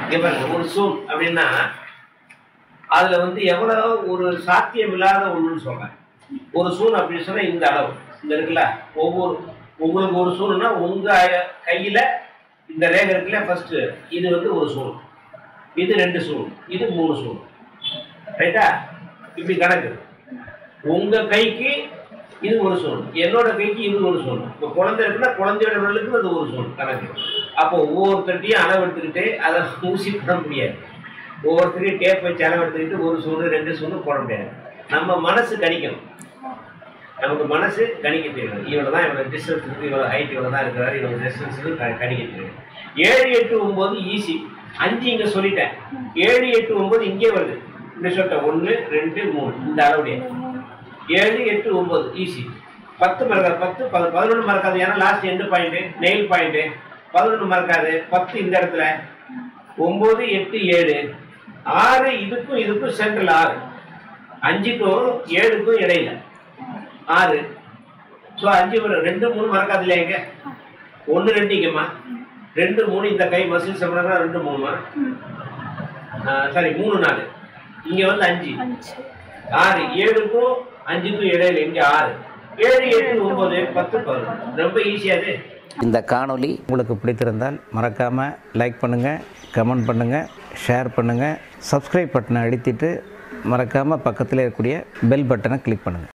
இங்க பாருங்க ஒரு சூன் அப்படின்னா அதுல வந்து எவ்வளவு ஒரு சாத்தியம் இல்லாத ஒண்ணுன்னு சொல்றேன் ஒரு சூன் அப்படின்னு சொன்னா இந்த அளவு இந்த இருக்குல்ல ஒவ்வொரு உங்களுக்கு ஒரு சூழ்னா உங்க கையில இந்த ரேகை இருக்குல்ல ஃபர்ஸ்ட் இது வந்து ஒரு சூழ் இது ரெண்டு சூழ் இது மூணு சூழ் ரைட்டா இப்படி கணக்கு உங்க கைக்கு இது ஒரு சூழ் என்னோட கைக்கு இது ஒரு சூழ் இப்போ குழந்தை இருக்குன்னா குழந்தையோட விரலுக்கு அது ஒரு சூழ் கணக்கு அப்போ ஒவ்வொருத்தர்ட்டையும் அளவு எடுத்துக்கிட்டு அதை ஊசி போட முடியாது ஒவ்வொருத்தரையும் டேப் வச்சு அளவு எடுத்துக்கிட்டு ஒரு சூடு ரெண்டு சூடு போட முடியாது நம்ம மனசு கணிக்கணும் நமக்கு மனசு கணிக்க தெரியும் இவ்வளோ தான் இவ்வளோ டிஸ்டன்ஸ் இருக்குது இவ்வளோ ஹைட் இவ்வளோ தான் இருக்கிறாரு இவ்வளோ டிஸ்டன்ஸ் கணிக்க தெரியும் ஏழு எட்டு ஒம்பது ஈஸி அஞ்சு இங்கே சொல்லிட்டேன் ஏழு எட்டு ஒம்பது இங்கே வருது இப்படி சொல்லிட்டேன் ஒன்று ரெண்டு மூணு இந்த அளவுடைய ஏழு எட்டு ஒம்பது ஈஸி பத்து மறக்காது பத்து பத பதினொன்று மறக்காது ஏன்னா last end point nail point பதினொன்று மறக்காது பத்து இந்த இடத்துல ஒம்பது எட்டு ஏழு ஆறு இதுக்கும் இதுக்கும் சென்ட்ரல் ஆறு அஞ்சுக்கும் ஏழுக்கும் இடையில ஆறு ஸோ அஞ்சு வரும் ரெண்டு மூணு மறக்காது இல்லையா இங்க ஒன்று ரெண்டு இங்கம்மா ரெண்டு மூணு இந்த கை மசில் சம்பளம்னா ரெண்டு மூணுமா சாரி மூணு நாலு இங்க வந்து அஞ்சு ஆறு ஏழுக்கும் அஞ்சுக்கும் இடையில இங்க ஆறு ஏழு எட்டு ஒன்பது பத்து பதினொன்று ரொம்ப ஈஸியாது இந்த காணொளி உங்களுக்கு பிடித்திருந்தால் மறக்காமல் லைக் பண்ணுங்கள் கமெண்ட் பண்ணுங்கள் ஷேர் பண்ணுங்கள் சப்ஸ்கிரைப் பட்டனை அழுத்திட்டு மறக்காமல் பக்கத்தில் இருக்கக்கூடிய பெல் பட்டனை கிளிக் பண்ணுங்கள்